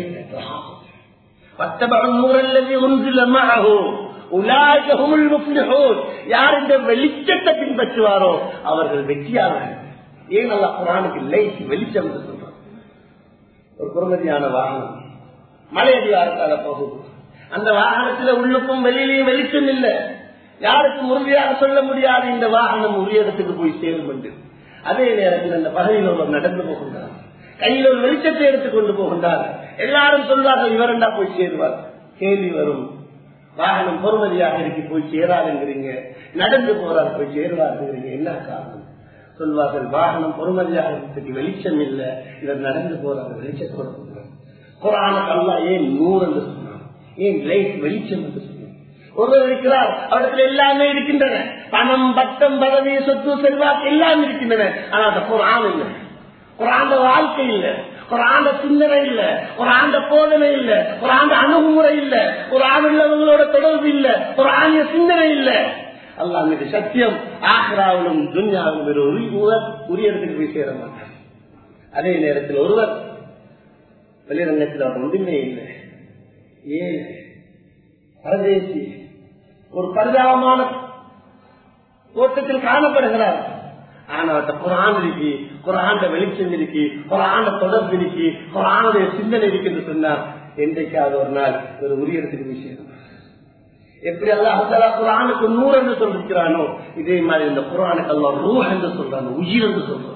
யார் இந்த வெளிச்சத்தை பின்பற்றுவாரோ அவர்கள் வெற்றியாளர்கள் ஏன் அல்ல குரானுக்கு லைட் வெளிச்சம் என்று சொல்றோம் ஒரு பொறுமதியான வாகனம் மலை அதிகாரத்தால போகுது அந்த வாகனத்துல உள்ளுக்கும் வெளியிலையும் வெளிச்சம் இல்லை யாருக்கும் உறுதியாக சொல்ல முடியாது இந்த வாகனம் உரிய இடத்துக்கு போய் சேரும் என்று அதே நேரத்தில் அந்த பகுதியில் ஒருவர் நடந்து போகின்றார் கையில் ஒரு வெளிச்சத்தை எடுத்துக் கொண்டு போகின்றார் எல்லாரும் சொல்வார்கள் இவரண்டா போய் சேருவார் கேள்வி வரும் வாகனம் பொறுமதியாக இருக்கு போய் சேராதுங்கிறீங்க நடந்து போறார் போய் சேருவாருங்கிறீங்க என்ன காரணம் சொல்வார்கள் வாகனம் பொறுமதியாக இருக்கிறதுக்கு வெளிச்சம் இல்லை இவர் நடந்து போறாங்க வெளிச்சத்தோட போகிறார் குரானுக்கு அல்லா ஏன் நூறு என்று சொன்னார் ஏன் லைட் வெளிச்சம் என்று சொன்னார் ஒருவர் இருக்கிறார் அவருக்கு எல்லாமே இருக்கின்றன பணம் பட்டம் பதவி சொத்து செல்வாக்கு எல்லாம் இருக்கின்றன ஆனா அந்த குரான் இல்லை ஒரு ஆண்ட வாழ்க்கை இல்ல ஒரு ஆண்ட சிந்தனை இல்ல ஒரு ஆண்ட போதனை இல்ல ஒரு ஆண்ட அணுகுமுறை இல்ல ஒரு ஆணுள்ளவங்களோட தொடர்பு இல்ல ஒரு ஆணிய சிந்தனை இல்ல அல்லா மீது சத்தியம் ஆக்ராவிலும் துன்யாவிலும் உரிய இடத்துக்கு போய் சேர மாட்டார் அதே நேரத்தில் ஒருவர் வெளிரங்கத்தில் அவர் ஒன்றுமே இல்லை ஏன் பரதேசி ஒரு பரிதாபமான தோட்டத்தில் காணப்படுகிறார் ஆனா அந்த குரான் இருக்கு குரான வெளிச்சம் இருக்கு குரான தொடர்பு இருக்கு குரானுடைய சிந்தனை இருக்கு என்று சொன்னார் என்றைக்காவது ஒரு நாள் ஒரு உரிய இடத்துக்கு போய் சேரும் எப்படி அல்லாஹால குரானுக்கு நூறு என்று சொல்லிருக்கிறானோ இதே மாதிரி இந்த குரானுக்கு அல்லா ரூ என்று சொல்றாங்க உயிர் என்று சொல்றோம்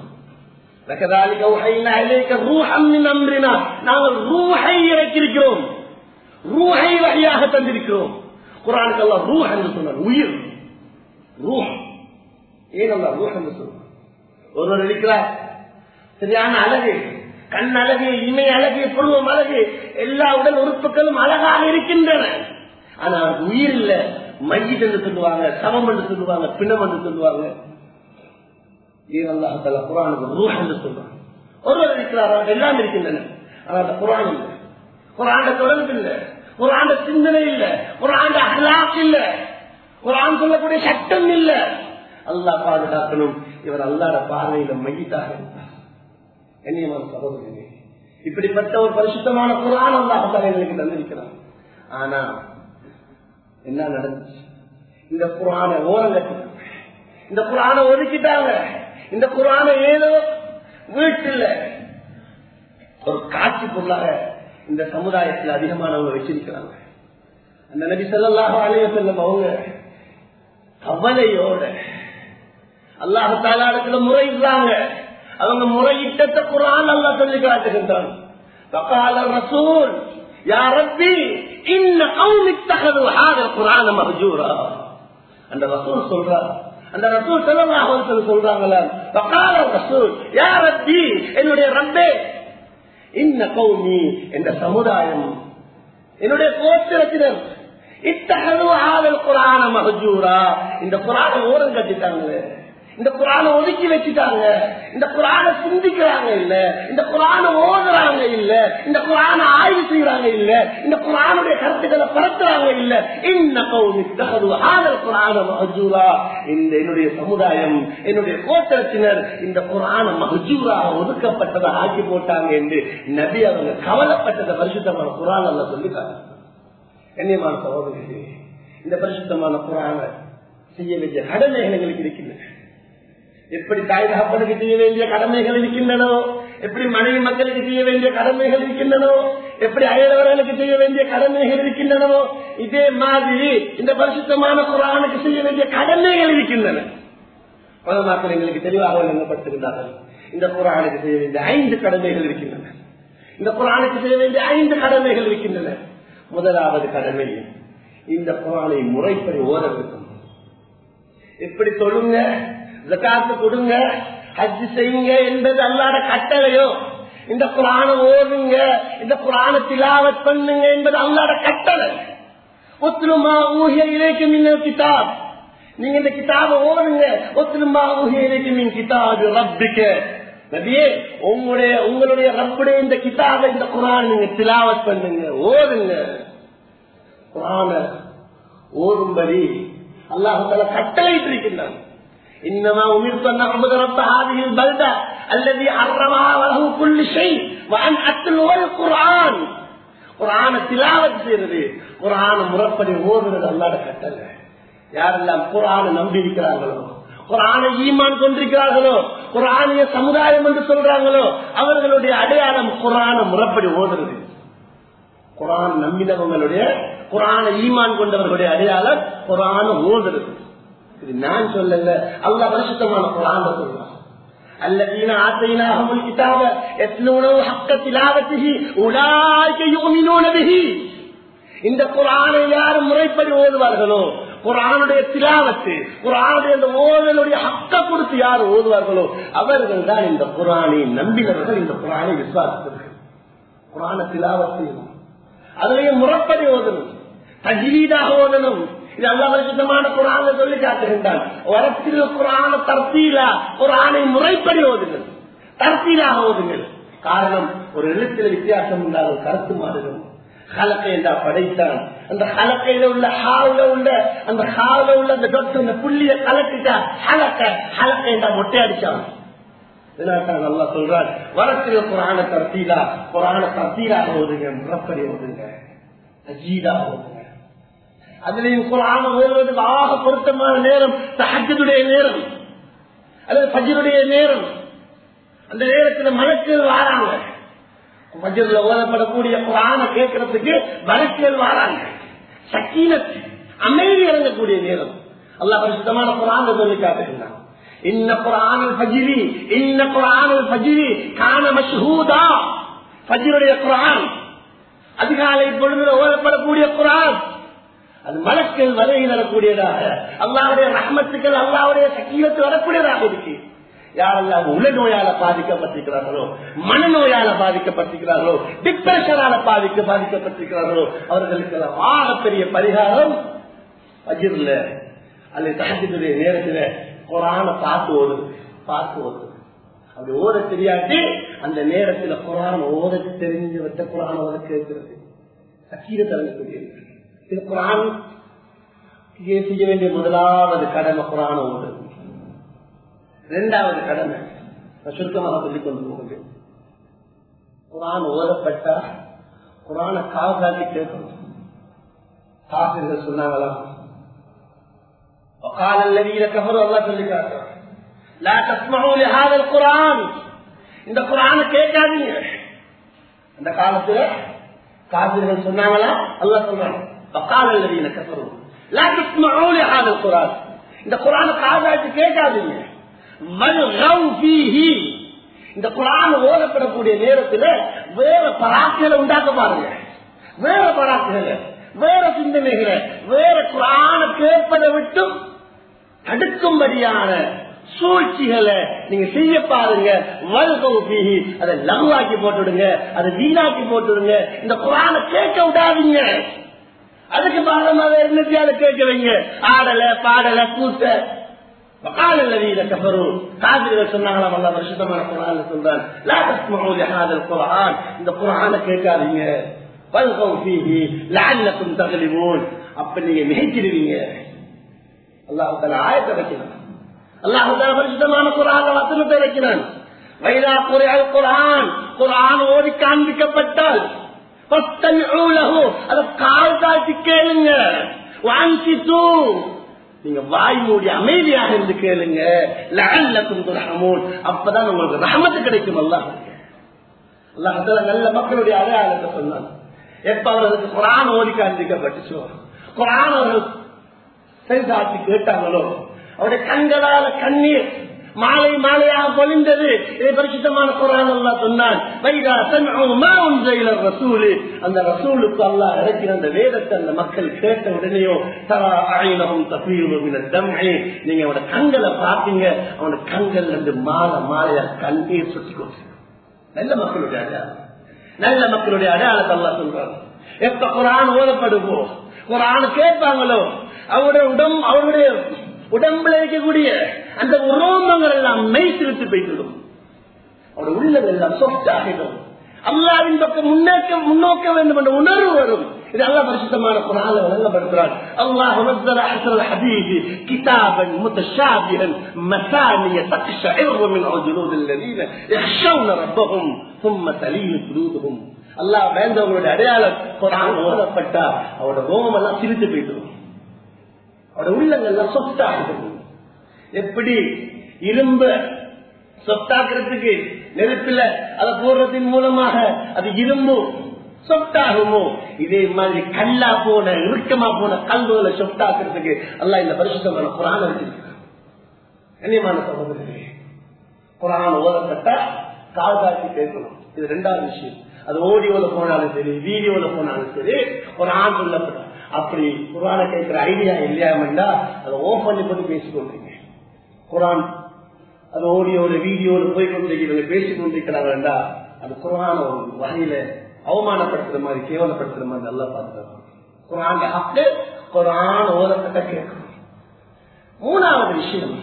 நாங்கள் ரூஹை இறக்கிருக்கிறோம் ரூஹை வழியாக தந்திருக்கிறோம் குரானுக்கு அல்லா ரூஹ் என்று சொன்னார் உயிர் ரூஹ் ஏன் அல்லா ரூஹ் என்று சொன்னார் ஒருவர் இருக்கிறார் சரியான அழகு கண் அழகு இமை அழகு புருவம் அழகு எல்லா உடல் உறுப்புகளும் அழகாக இருக்கின்றன ஆனா அவருக்கு உயிர் இல்ல மையிட் என்று சொல்லுவாங்க சமம் என்று சொல்லுவாங்க பிணம் என்று சொல்லுவாங்க இது அல்லாஹால குரானுக்கு ரூஹ் என்று சொல்றாங்க ஒருவர் இருக்கிறார் அவர் எல்லாம் இருக்கின்றன ஆனால் அந்த குரான் இல்லை குரான தொடர்பு இல்லை குரான சிந்தனை இல்லை குரான அஹ்லாக் இல்லை குரான் சொல்லக்கூடிய சட்டம் இல்லை அல்லாஹ் பாதுகாக்கணும் இவர் அல்லாத பார்வையில மையிட்டாக இருந்தார் என்னையமான சகோதரனே இப்படிப்பட்ட ஒரு பரிசுத்தமான குரான் அல்லாஹால எங்களுக்கு தந்திருக்கிறார் ஆனா என்ன நடந்துச்சு இந்த குரான ஓரம் கட்டினாங்க இந்த குரான ஒதுக்கிட்டாங்க இந்த குரான ஏதோ வீட்டில் ஒரு காட்சி பொருளாக இந்த சமுதாயத்தில் அதிகமானவங்க வச்சிருக்கிறாங்க அந்த நபி சொல்லலாக அலைய செல்லும் அவங்க கவலையோட அல்லாஹால முறையிடுறாங்க அவங்க முறையிட்ட குரான் அல்லா சொல்லி காட்டுகின்றான் فقال الرسول يا ربي ان قوم اتخذوا هذا القران مهجورا அந்த ரசூல் சொல்றார் அந்த ரசூல் செல்லமாக சொல்றாங்களா فقال الرسول يا ربي என்னுடைய ரப்பே இன்ன கௌமி என்ற சமுதாயம் என்னுடைய கோத்திரத்தினர் இத்தகது ஆதல் குரான மகஜூரா இந்த குரான ஓரம் கட்டிட்டாங்களே இந்த குரான ஒதுக்கி வச்சுட்டாங்க இந்த குரான சிந்திக்கிறாங்க இல்ல இந்த குரான ஓதுறாங்க இல்ல இந்த குரான ஆய்வு செய்யறாங்க இல்ல இந்த குரானுடைய கருத்துக்களை பரத்துறாங்க இல்ல இன்ன கௌமி தகது ஆதல் குரான மகஜூரா இந்த என்னுடைய சமுதாயம் என்னுடைய கோத்திரத்தினர் இந்த குரான மகஜூரா ஒதுக்கப்பட்டதை ஆக்கி போட்டாங்க என்று நபி அவங்க கவலைப்பட்டதை பரிசுத்தமான குரான் அல்ல சொல்லிட்டாங்க கண்ணியமான சகோதரி இந்த பரிசுத்தமான குரான செய்ய வேண்டிய கடமைகள் எங்களுக்கு இருக்கின்றன எப்படி தாய் தகப்பனுக்கு செய்ய வேண்டிய கடமைகள் இருக்கின்றனோ எப்படி மனைவி மக்களுக்கு செய்ய வேண்டிய கடமைகள் இருக்கின்றனோ எப்படி அயலவர்களுக்கு செய்ய வேண்டிய கடமைகள் இருக்கின்றனவோ இதே மாதிரி இந்த பரிசுத்தமான குரானுக்கு செய்ய வேண்டிய கடமைகள் இருக்கின்றன மக்கள் எங்களுக்கு தெளிவாக வழங்கப்பட்டிருந்தார்கள் இந்த குரானுக்கு செய்ய வேண்டிய ஐந்து கடமைகள் இருக்கின்றன இந்த குரானுக்கு செய்ய வேண்டிய ஐந்து கடமைகள் இருக்கின்றன முதலாவது கடமை இந்த குரானை முறைப்படி ஓத வேண்டும் எப்படி சொல்லுங்க ஜக்காத்து கொடுங்க ஹஜ் செய்யுங்க என்பது அல்லாத கட்டளையோ இந்த குரான ஓடுங்க இந்த குரான திலாவத் பண்ணுங்க என்பது அல்லாத கட்டளை ஒத்துலுமா ஊகிய இலைக்கு மின்ன கிதாப் நீங்க இந்த கிதாப ஓடுங்க ஒத்துலுமா ஊகிய இலைக்கு மின் கிதாபு ரப்பிக்க நபியே உங்களுடைய உங்களுடைய ரப்புடைய இந்த கிதாபை இந்த குரான் நீங்க திலாவத் பண்ணுங்க ஓடுங்க குரான ஓடும்படி அல்லாஹால கட்டளையிட்டு இருக்கின்றான் إنما أمرت أن أعبد رب هذه البلدة الذي حرمها وله كل شيء وأن أتلو القرآن குரான திலாவத் செய்யறது குரான முறப்படி ஓதுறது அல்லாத கட்டளை யாரெல்லாம் குரான நம்பி இருக்கிறார்களோ குரான ஈமான் கொண்டிருக்கிறார்களோ குரானிய சமுதாயம் என்று சொல்றாங்களோ அவர்களுடைய அடையாளம் குரான முறப்படி ஓதுறது குரான் நம்பினவங்களுடைய குரான ஈமான் கொண்டவர்களுடைய அடையாளம் குரான ஓதுறது இது நான் சொல்லல அல்லா பரிசுத்தமான குரான் சொல்றான் الذين آتيناهم الكتاب يتلونه حق تلاوته أولئك يؤمنون به இந்த குரானை யார் முறைப்படி ஓதுவார்களோ குரானுடைய திலாவத்து குரானுடைய அந்த ஓதலுடைய ஹக்க கொடுத்து யார் ஓதுவார்களோ அவர்கள் தான் இந்த குரானை நம்பினவர்கள் இந்த குரானை விசுவாசித்தவர்கள் குரான திலாவத்து அதுலயும் முறைப்படி ஓதணும் தஜ்வீதாக ஓதணும் இது அல்லா பரிசுத்தமான குரான சொல்லி காட்டுகின்றான் வரத்தில் குரான தர்த்தீலா குரானை முறைப்படி ஓதுங்கள் தர்த்தீலாக ஓதுங்கள் காரணம் ஒரு எழுத்தில் வித்தியாசம் இருந்தாலும் கருத்து மாறுகிறோம் ஹலக்கை என்றா படைத்தான் அந்த ஹலக்கையில உள்ள ஹாவுல உள்ள அந்த ஹாவுல உள்ள அந்த டாக்டர் அந்த புள்ளிய கலக்கிட்டா ஹலக்க ஹலக்கை என்றா மொட்டை அடிச்சான் நல்லா சொல்றான் வரத்தில் குரான தர்த்தீலா குரான தர்த்தீலாக ஓதுங்க முறப்படி ஓதுங்க அஜீதா ஓதுங்க அதுலயும் குரான ஓதுவதற்கு ஆக பொருத்தமான நேரம் தஹஜுடைய நேரம் அல்லது பஜருடைய நேரம் அந்த நேரத்தில் மலக்குகள் வாராங்க பஜர்ல ஓதப்படக்கூடிய குரான கேட்கறதுக்கு மலக்குகள் வாராங்க சக்கீனத்து அமைதி இறங்கக்கூடிய நேரம் அல்லா பரிசுத்தமான குரான சொல்லி காட்டுகின்றான் இன்ன குரானல் பஜிரி இன்ன குரானல் பஜிரி காண மஷூதா பஜருடைய குரான் அதிகாலை பொழுது ஓதப்படக்கூடிய குரான் அது மலக்கள் வரையில் வரக்கூடியதாக அல்லாவுடைய ரஹ்மத்துக்கள் அல்லாவுடைய சக்கீவத்து வரக்கூடியதாக இருக்கு யாரெல்லாம் உல நோயால பாதிக்கப்பட்டிருக்கிறார்களோ மனநோயால பாதிக்கப்பட்டிருக்கிறார்களோ டிப்ரெஷனால பாதிக்க பாதிக்கப்பட்டிருக்கிறார்களோ அவர்களுக்கு ஆகப்பெரிய பரிகாரம் அஜிர்ல அல்லது தகத்துடைய நேரத்துல குரான பார்த்து ஓடுது பார்த்து ஓடுது அப்படி ஓத தெரியாட்டி அந்த நேரத்துல குரான் ஓத தெரிஞ்சவற்ற குரான் ஓத கேட்கிறது சக்கீர தரக்கூடியது இது குரான் செய்ய வேண்டிய முதலாவது கடமை குரான ஓடுது இரண்டாவது கடமை நான் சுருக்கமாக சொல்லிக் கொண்டு போகிறேன் குரான் ஓதப்பட்டா குரான காவலாக்கி கேட்கணும் காப்பிர்கள் சொன்னாங்களா وقال الذين كفروا الله சொல்லி காட்டுறான் لا تسمعوا لهذا القرآن இந்த குரான கேட்காதீங்க அந்த காலத்துல காவிர்கள் சொன்னாங்களா அல்ல சொன்னாங்க وقال الذين كفروا لا تسمعوا لهذا القرآن இந்த குரான காதாட்டு கேட்காதீங்க வல்கவ் ஃபீஹி இந்த குரான் ஓதப்படக்கூடிய நேரத்துல வேற பராக்குகளை உண்டாக்க பாருங்க வேற பராக்குகளை வேற சிந்தனைகளை வேற குரான கேட்பதை விட்டும் தடுக்கும்படியான சூழ்ச்சிகளை நீங்க செய்ய பாருங்க வல்கௌபிஹி அதை லகுவாக்கி போட்டுடுங்க அதை வீணாக்கி போட்டுடுங்க இந்த குரான கேட்க விடாதீங்க அதுக்கு பாருங்க என்னத்தையால கேட்க வைங்க ஆடல பாடல கூத்த وقال الذين كفروا காவிரிகள் சொன்னாங்களா வல்ல வருஷத்தமான குரான் சொல்றான் لا تسمعوا لهذا القرآن இந்த குரானை கேட்காதீங்க வல்கௌ ஃபீஹி لعلكم تغلبون அப்ப நீங்க மிகைச்சிடுவீங்க அல்லாஹ் தஆலா ஆயத்தை வைக்கிறான் அல்லாஹ் தஆலா பரிசுத்தமான குர்ஆன்ல வசனத்தை வைக்கிறான் வைதா குர்ஆன் குர்ஆன் குர்ஆன் ஓதி காண்பிக்கப்பட்டால் ஃபஸ்தமிஉ லஹு அத கால் தாழ்த்தி கேளுங்க வாங்கிட்டு நீங்க வாய் மூடி அமைதியாக இருந்து கேளுங்க லஅல்லக்கும் துர்ஹமூன் அப்பதான் உங்களுக்கு ரஹமத்து கிடைக்கும் அல்லாஹ் அல்லாஹ் தஆலா நல்ல மக்களுடைய அடையாளத்தை சொன்னான் எப்ப அவர்களுக்கு குரான் ஓதி காண்பிக்கப்பட்டுச்சோ குரான் அவர்கள் செய்தாட்டி கேட்டாங்களோ அவருடைய கண்களால கண்ணீர் மாலை மாலையாக பொழிந்தது இதை பரிசுத்தமான குரான் அல்லா சொன்னான் வைதா சமஉ மா உன்சில ரசூல் அந்த ரசூலுக்கு அல்லாஹ் இறக்கின அந்த வேதத்தை அந்த மக்கள் கேட்ட உடனேயோ தரா அயினஹும் தஃபீரு மின தம்இ நீங்க அவனோட கண்களை பார்த்தீங்க அவனோட கண்கள் இருந்து மாலை மாலையா கண்ணீர் சுத்தி கொண்டு நல்ல மக்களுடைய அடையாளம் நல்ல மக்களுடைய அடையாளத்தை அல்லா சொல்றாங்க எப்ப குரான் ஓதப்படுமோ குரான் கேட்பாங்களோ அவருடைய உடம்பு அவருடைய உடம்புல இருக்கக்கூடிய அந்த உரோமங்கள் எல்லாம் மெய் திருத்து போய்விடும் அவருடைய உள்ளங்கள் எல்லாம் சொத்தாகிடும் அல்லாவின் பக்கம் முன்னேற்ற முன்னோக்க வேண்டும் என்ற உணர்வு வரும் இது அல்லா பரிசுத்தமான குரான வழங்கப்படுகிறார் அல்லாஹ் نزل احسن الحديث كتابا متشابها مثانية تقشعر من جلود الذين يخشون ربهم ثم تلين جلودهم அல்லாஹ் வேண்டவங்களுடைய அடையாளம் குரான் ஓதப்பட்டா அவரோட ரோமம் எல்லாம் சிரித்து போயிடும் அவரோட உள்ளங்கள் எல்லாம் சொத்தாகிடும் எப்படி இரும்ப சொத்தாக்குறதுக்கு நெருப்பில அதை போடுறதின் மூலமாக அது இரும்பு சொத்தாகுமோ இதே மாதிரி கல்லா போன இறுக்கமா போன கல்லுல சொத்தாக்குறதுக்கு அல்ல இந்த பரிசுத்தமான குரான வச்சிருக்கான் கண்ணியமான சகோதரர்களே குரான் ஓதப்பட்டா கால் காட்சி கேட்கணும் இது ரெண்டாவது விஷயம் அது ஓடியோல போனாலும் சரி வீடியோல போனாலும் சரி ஒரு ஆண் சொல்லப்படும் அப்படி குரான கேட்கிற ஐடியா இல்லையாமண்டா அதை ஓன் பண்ணி போட்டு பேசிக்கொண்டீங்க குரான் அது ஓடியோட வீடியோல போய் கொண்டிருக்கிறவங்க பேசிக் கொண்டிருக்கிறாங்கடா அது குரான ஒரு வகையில அவமானப்படுத்துற மாதிரி கேவலப்படுத்துற மாதிரி நல்லா பார்த்துருக்கோம் குரான் அப்படி குரான் ஓதப்பட்ட கேட்கணும் மூணாவது விஷயம்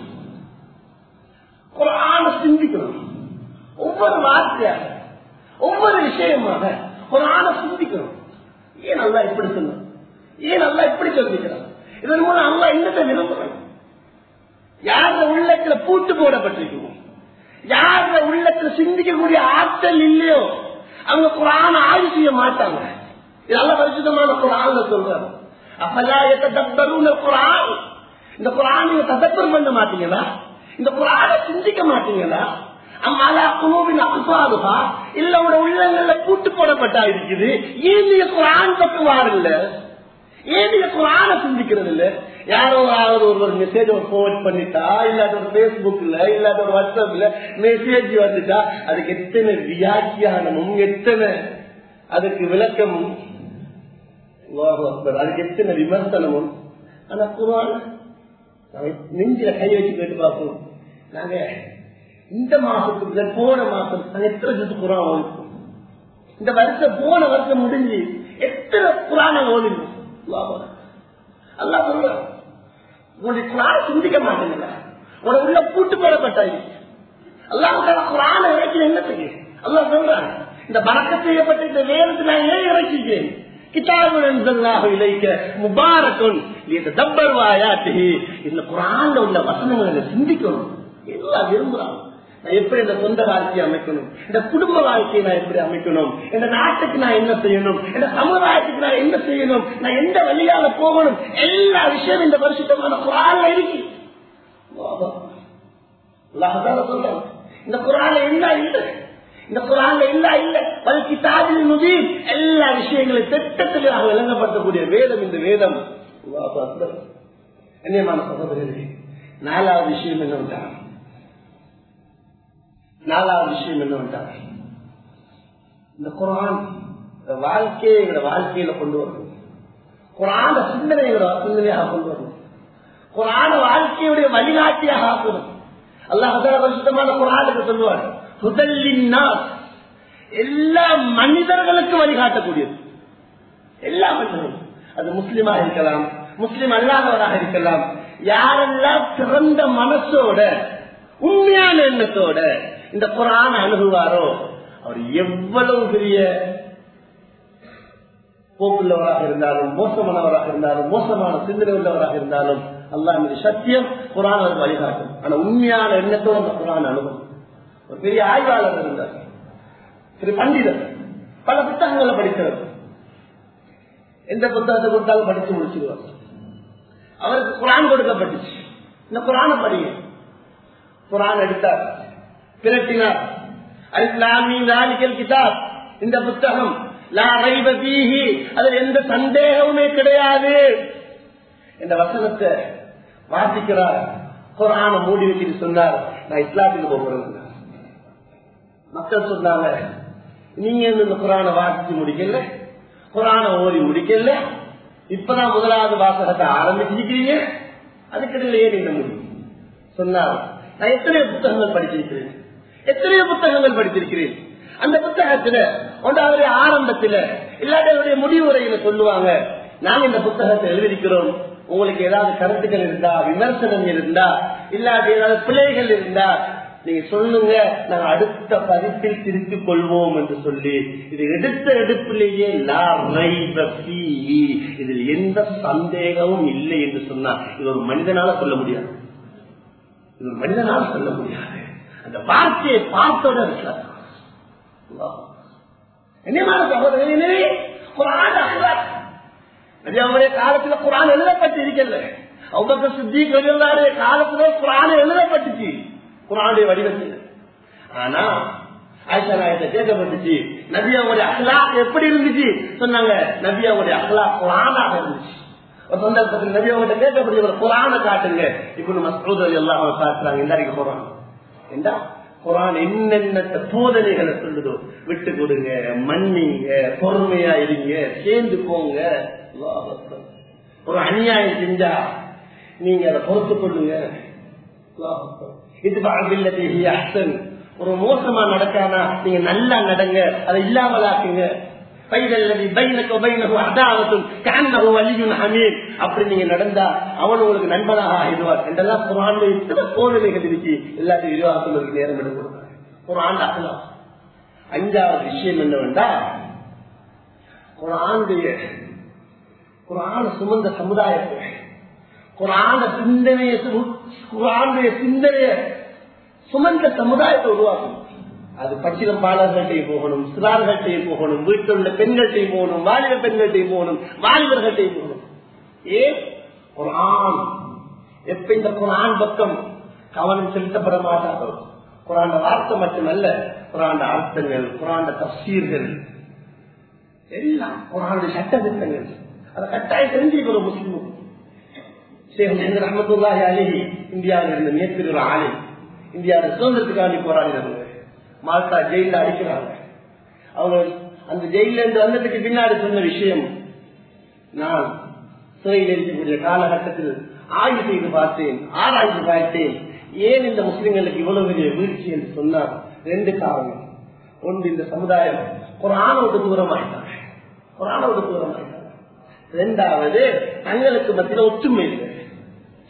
குரான சிந்திக்கணும் ஒவ்வொரு வார்த்தையாக ஒவ்வொரு விஷயமாக குரான சிந்திக்கணும் ஏன் நல்லா இப்படி சொன்ன ஏன் நல்லா இப்படி சொல்லிக்கிறான் இதன் மூலம் அல்லா என்னத்தை விரும்புறோம் யார உள்ளத்துல பூட்டு போடப்பட்டிருக்கணும் யார உள்ளத்துல சிந்திக்கக்கூடிய ஆற்றல் இல்லையோ அவங்க குரான ஆய்வு செய்ய மாட்டாங்க இதெல்லாம் பரிசுத்தமான குரான் சொல்றாங்க அப்பெல்லாம் எத்தப்பருன குரான் இந்த குரான் நீங்க ததப்பர் பண்ண மாட்டீங்களா இந்த குரான சிந்திக்க மாட்டீங்களா அம்மாலா குழுவின் அப்பாதுகா இல்ல உங்களோட உள்ளங்கள்ல பூட்டு போடப்பட்டா இருக்குது ஏன் நீங்க குரான் பக்கம் இல்ல ஏன் நீங்க குரான சிந்திக்கிறது இல்ல யாரோ யாராவது ஒருவர் மெசேஜ் போர்ட் பண்ணிட்டா இல்லாத ஒரு பேஸ்புக்ல இல்லாத ஒரு வாட்ஸ்அப்ல மெசேஜ் வந்துட்டா அதுக்கு எத்தனை வியாக்கியானமும் எத்தனை அதுக்கு விளக்கமும் அதுக்கு எத்தனை விமர்சனமும் ஆனா குரான் நெஞ்சில கை வச்சு கேட்டு பார்ப்போம் நாங்க இந்த மாசத்துக்கு போன மாசம் நாங்க எத்தனை ஜூத்து குரான் ஓதிப்போம் இந்த வருஷம் போன வருஷம் முடிஞ்சு எத்தனை குரான ஓதிப்போம் அல்லா சொல்லுவோம் உங்களுடைய குரான சிந்திக்க மாட்டேங்குது உங்களோட உள்ள பூட்டு போடப்பட்டாய் அல்லாஹ் குரான இறக்கி என்ன செய்ய அல்லாஹ் சொல்றான் இந்த பறக்க செய்யப்பட்ட இந்த வேதத்தை நான் ஏன் இறக்கிட்டேன் கிதாபுல் அன்சல்னாஹு இலைக்க முபாரக்குன் லியதப்பர் ஆயாத்திஹி இந்த குர்ஆன்ல உள்ள வசனங்களை சிந்திக்கணும் எல்லாம் விரும்புறாங்க நான் எப்படி இந்த சொந்த வாழ்க்கையை அமைக்கணும் இந்த குடும்ப வாழ்க்கையை நான் எப்படி அமைக்கணும் இந்த நாட்டுக்கு நான் என்ன செய்யணும் இந்த சமுதாயத்துக்கு நான் என்ன செய்யணும் நான் எந்த வழியால போகணும் எல்லா விஷயமும் இந்த வருஷத்தமான குரான்ல இருக்கு அல்லாஹ் சொல்றான் இந்த குரான்ல என்ன இல்லை இந்த குரான்ல இல்ல இல்ல பல்கி தாஜில் முதி எல்லா விஷயங்களையும் திட்டத்திலாக விளங்கப்படுத்தக்கூடிய வேதம் இந்த வேதம் அல்லாஹ் அக்பர். கண்ணியமான சகோதரர்களே நாலாவது விஷயம் என்னவென்றால் நாலாவது விஷயம் என்னவென்றால் இந்த குரான் இந்த வாழ்க்கையை எங்களோட வாழ்க்கையில கொண்டு வரணும் குரான சிந்தனை எங்களோட சிந்தனையாக கொண்டு வரணும் குரான வாழ்க்கையுடைய வழிகாட்டியாக ஆக்கணும் அல்லாஹ் சுத்தமான குரானுக்கு சொல்லுவார் முதல்லின்னா எல்லா மனிதர்களுக்கும் வழிகாட்டக்கூடியது எல்லா மனிதர்களும் அது முஸ்லிமா இருக்கலாம் முஸ்லிம் அல்லாதவராக இருக்கலாம் யாரெல்லாம் சிறந்த மனசோட உண்மையான எண்ணத்தோட இந்த குரான அணுகுவாரோ அவர் எவ்வளவு பெரிய போக்குள்ளவராக இருந்தாலும் மோசமானவராக இருந்தாலும் மோசமான சிந்தனை உள்ளவராக இருந்தாலும் அல்லாஹ் மீது சத்தியம் குரான் அவருக்கு வழிகாட்டும் ஆனா உண்மையான எண்ணத்தோட அந்த குரான் அணுகும் ஒரு பெரிய ஆய்வாளர் இருந்தார் திரு பண்டிதர் பல புத்தகங்களை படித்தவர் எந்த புத்தகத்தை கொடுத்தாலும் படித்து முடிச்சிருவார் அவருக்கு குரான் கொடுக்கப்பட்டுச்சு இந்த குரானை படிங்க குரான் எடுத்தார் பிரட்டினார் அலிஸ்லாமின் கிதாப் இந்த புத்தகம் லா ரைப ஃபீஹி அதில் எந்த சந்தேகமுமே கிடையாது இந்த வசனத்தை வாசிக்கிறார் குரான மூடி வச்சுட்டு சொன்னார் நான் இஸ்லாத்துக்கு போகிறேன் மக்கள் சொன்னாங்க நீங்க இன்னும் இந்த குரான வாசிச்சு முடிக்கல குரான ஓதி முடிக்கல இப்பதான் முதலாவது வாசகத்தை ஆரம்பிச்சிருக்கிறீங்க அதுக்கிடையிலேயே நீங்க முடியும் சொன்னார் நான் எத்தனையோ புத்தகங்கள் படிச்சிருக்கிறேன் எத்தனையோ புத்தகங்கள் படித்திருக்கிறேன் அந்த புத்தகத்துல ஒன்றாவது ஆரம்பத்துல இல்லாட்ட அவருடைய முடிவுரையில சொல்லுவாங்க நாங்க இந்த புத்தகத்தை எழுதியிருக்கிறோம் உங்களுக்கு ஏதாவது கருத்துக்கள் இருந்தா விமர்சனம் இருந்தா இல்லாட்டி ஏதாவது பிழைகள் இருந்தா நீங்க சொல்லுங்க நாங்க அடுத்த பதிப்பில் திருத்திக் கொள்வோம் என்று சொல்லி இது எடுத்த எடுப்பிலேயே லா ரைப ஃபீஹி. இதில் எந்த சந்தேகமும் இல்லை என்று சொன்னா இது ஒரு மனிதனால சொல்ல முடியாது இது ஒரு மனிதனால சொல்ல முடியாது அந்த வார்த்தையை பார்த்தோட இருக்கலாம் என்னமான சகோதரர்களே குரான் அஹ்லாக் நபியாவுடைய காலத்துல குரான் எழுதப்பட்டு இருக்கல அவங்க சித்தி கவியல்லாருடைய காலத்துல குரான் எழுதப்பட்டுச்சு குரானுடைய வடிவத்தில் ஆனா ஆயிஷா நாயத்தை கேட்கப்பட்டுச்சு நபியாவுடைய அஹ்லா எப்படி இருந்துச்சு சொன்னாங்க நபியாவுடைய அஹ்லா குரானாக இருந்துச்சு ஒரு சந்தர்ப்பத்தில் நபியாவுடைய கேட்கப்பட்டு ஒரு குரானை காட்டுங்க இப்ப நம்ம சகோதரி எல்லாம் அவங்க காட்டுறாங்க எல்லாருக்கும் போறாங்க என்ன குரான் என்னென்ன போதனைகளை சொல்லுதோ விட்டு கொடுங்க மன்னிங்க பொறுமையா இருங்க சேர்ந்து போங்க அல்லாஹ் அக்பர். ஒரு அநியாயம் செஞ்சா நீங்க அதை பொறுத்து கொள்ளுங்க அல்லாஹ் அக்பர். இது பாபில்லதி ஹி அஹ்சன். ஒரு மோசமா நடக்கானா நீங்க நல்லா நடங்க அதை இல்லாமலாக்குங்க பைதல்லதி பைனக பைனஹு அதாவத்துன் கஅன்னஹு வலியுன் ஹமீத் அப்படி நீங்க நடந்தா அவன் உங்களுக்கு நண்பனாக ஆயிடுவார் என்றெல்லாம் குர்ஆன்ல இத்தனை போதனைகள் இருக்கு எல்லாத்தையும் விரிவாக்குவதற்கு நேரம் எடுக்கும் குர்ஆன் அகலாம் அஞ்சாவது விஷயம் என்னவென்றா குர்ஆனுடைய குரான சுமந்த சமுதாயத்தை குரான சிந்தனையை சு- குரானுடைய சிந்தனைய சுமந்த சமுதாயத்தை உருவாக்கணும் அது பச்சிலம் பாலர்கள்ட்டையும் போகணும் சிறார்கள்ட்டையும் போகணும் வீட்டில் உள்ள பெண்கள்ட்டையும் போகணும் வாலிப பெண்கள்ட்டையும் போகணும் வாலிபர்கள்ட்டையும் போகணும் ஏன் குரான் எப்ப இந்த குரான் பக்கம் கவனம் செலுத்தப்பட மாட்டாரோ குரான் வார்த்தை மட்டுமல்ல குரான் அர்த்தங்கள் குரான் தப்சீர்கள் எல்லாம் குரானுடைய சட்ட திட்டங்கள் அதை கட்டாயம் தெரிஞ்சுக்கணும் முஸ்லிமும் ஷேக் முகமது ரஹமத்துல்லாஹி அலிஹி இந்தியாவில் இருந்த மிகப்பெரிய ஒரு ஆலை இந்தியாவில் சுதந்திரத்துக்காண்டி போராடினவங்க மால்டா ஜெயில அடிக்கிறாங்க அவங்க அந்த ஜெயில இருந்து வந்ததுக்கு பின்னாடி சொன்ன விஷயம் நான் சிறையில் இருக்கக்கூடிய காலகட்டத்தில் ஆய்வு செய்து பார்த்தேன் ஆராய்ச்சி பார்த்தேன் ஏன் இந்த முஸ்லிம்களுக்கு இவ்வளவு பெரிய வீழ்ச்சி என்று சொன்னார் ரெண்டு காரணம் ஒன்று இந்த சமுதாயம் ஒரு ஆணோடு தூரமாயிட்டாங்க ஒரு ஆணோடு தூரமாயிட்டாங்க ரெண்டாவது தங்களுக்கு மத்தியில் ஒற்றுமை இல்லை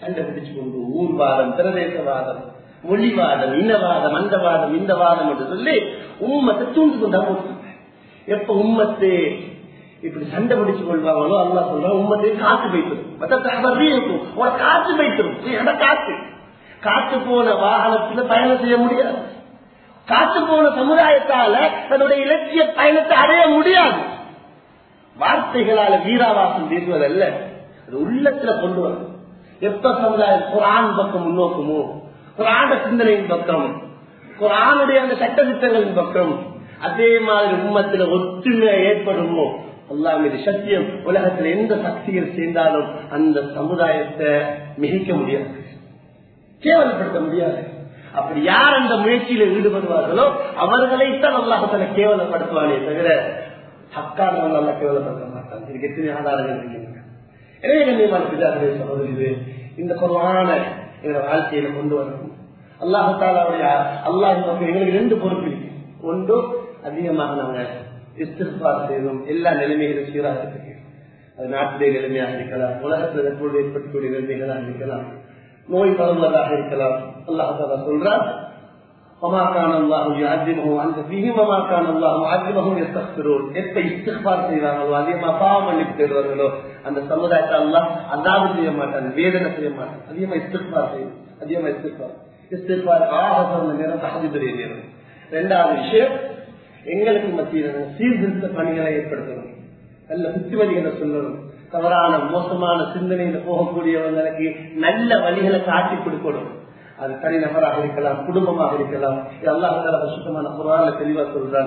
சண்டை பிடிச்சு கொண்டு ஊர்வாதம் பிரதேசவாதம் மொழிவாதம் இனவாதம் அந்த வாதம் இந்த வாதம் என்று சொல்லி உம்மத்தை தூண்டு கொண்டா போட்டு எப்ப உம்மத்து இப்படி சண்டை பிடிச்சு கொள்வாங்களோ அல்லா சொல்ற உம்மத்தை காத்து வைத்திரும் இருக்கும் உன காத்து வைத்திரும் எட காத்து காத்து போன வாகனத்துல பயணம் செய்ய முடியாது காத்து போன சமுதாயத்தால தன்னுடைய இலட்சிய பயணத்தை அடைய முடியாது வார்த்தைகளால வீராவாசம் தீர்வதல்ல அது உள்ளத்துல கொண்டு வரும் எப்ப சமுதாயம் குரான் பக்கம் முன்னோக்குமோ குரான சிந்தனையின் பக்கம் குரானுடைய அந்த சட்ட திட்டங்களின் பக்கம் அதே மாதிரி உம்மத்துல ஒற்றுமை ஏற்படுமோ அல்லா மீது சத்தியம் உலகத்துல எந்த சக்திகள் சேர்ந்தாலும் அந்த சமுதாயத்தை மிகிக்க முடியாது கேவலப்படுத்த முடியாது அப்படி யார் அந்த முயற்சியில ஈடுபடுவார்களோ அவர்களைத்தான் அல்லாஹத்துல கேவலப்படுத்துவானே தவிர ஹக்கானவங்க நல்லா கேவலப்படுத்த மாட்டாங்க இதுக்கு எத்தனை ஆதாரங்கள் இருக்கின்றன எனவே கண்ணியமான பிதாக்களே சகோதரி இந்த குரவான எங்களை வாழ்க்கையில கொண்டு வரணும் அல்லாஹாலாவுடைய அல்லாஹ் எங்களுக்கு ரெண்டு பொறுப்பு இருக்கு ஒன்று அதிகமாக நாங்க இஸ்திஃபார் செய்யணும் எல்லா நிலைமைகளும் சீராக இருக்கு அது நாட்டிலே நிலைமையாக இருக்கலாம் உலகத்தில் எப்பொழுது ஏற்படக்கூடிய நிலைமைகளாக இருக்கலாம் நோய் பரவுவதாக இருக்கலாம் அல்லாஹாலா சொல்றார் وما كان الله يعذبه وانت فيهم وما كان الله معذبهم يستغفرون எப்ப இஸ்திக்பார் செய்வாங்களோ அதிகமா பாவம் மன்னிப்பு தேடுவார்களோ அந்த சமுதாயத்தை அல்லாஹ் அதாவது செய்ய மாட்டான் வேதனை செய்ய மாட்டான் அதிகமா இஸ்திக்பார் செய்யும் அதிகமா இஸ்திக்பார் இஸ்திக்பார் ஆக சொன்ன நேரம் தகுதிபுரிய நேரம் ரெண்டாவது விஷயம் எங்களுக்கு மத்தியில் சீர்திருத்த பணிகளை ஏற்படுத்தணும் நல்ல புத்திமதிகளை சொல்லணும் தவறான மோசமான சிந்தனையில போகக்கூடியவங்களுக்கு நல்ல வழிகளை காட்டி கொடுக்கணும் அது தனிநபராக இருக்கலாம் குடும்பமாக இருக்கலாம் இது அல்லாஹ் சுத்தமான குரான தெளிவா சொல்றான்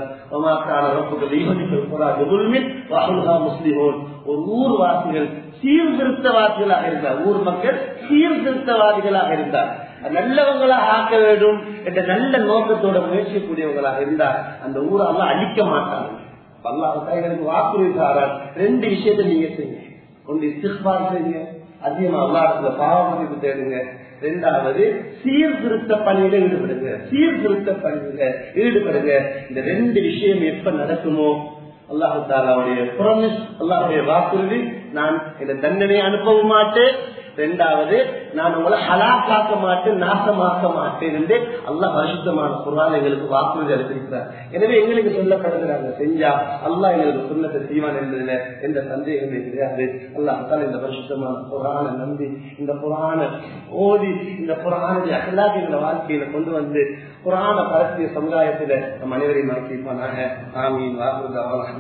முஸ்லிமோன் ஒரு ஊர் வாசிகள் சீர்திருத்தவாதிகளாக இருந்தார் ஊர் மக்கள் சீர்திருத்தவாதிகளாக இருந்தார் நல்லவங்களாக ஆக்க வேண்டும் என்ற நல்ல நோக்கத்தோட முயற்சிக்கூடியவங்களாக இருந்தார் அந்த ஊரை எல்லாம் அழிக்க மாட்டாங்க அல்லாஹ் எங்களுக்கு வாக்குறுதி ரெண்டு விஷயத்தை நீங்க செய்யுங்க ஒன்று இஸ்திஃபார் செய்யுங்க அதிகமா அல்லாடத்துல பாவமதிப்பு தேடுங்க ரெண்டாவது சீர்திருத்த பணியில ஈடுபடுங்க சீர்திருத்த பணியில ஈடுபடுங்க இந்த ரெண்டு விஷயம் எப்ப நடக்குமோ அல்லாஹு தாலாவுடைய புரமிஸ் அல்லாஹுடைய வாக்குறுதி நான் இந்த தண்டனை அனுப்பவும் மாட்டேன் ரெண்டாவது நான் உங்களை ஹலாக்காக்க மாட்டேன் நாசமாக்க மாட்டேன் என்று அல்லாஹ் பரிசுத்தமான குரான் எங்களுக்கு வாக்குறுதி அளித்திருக்கிறார் எனவே எங்களுக்கு சொல்லப்படுகிறாங்க செஞ்சா அல்லாஹ் எங்களுக்கு சொன்னதை செய்வான் என்பதில் எந்த சந்தேகமே கிடையாது அல்லாஹால இந்த பரிசுத்தமான குரானை நம்பி இந்த புராண ஓதி இந்த புராணத்தை அகலாக எங்களை வாழ்க்கையில கொண்டு வந்து புராண பரத்திய சமுதாயத்துல நம் அனைவரையும் மறைப்பானாக ஆமீன் வாக்குறுதி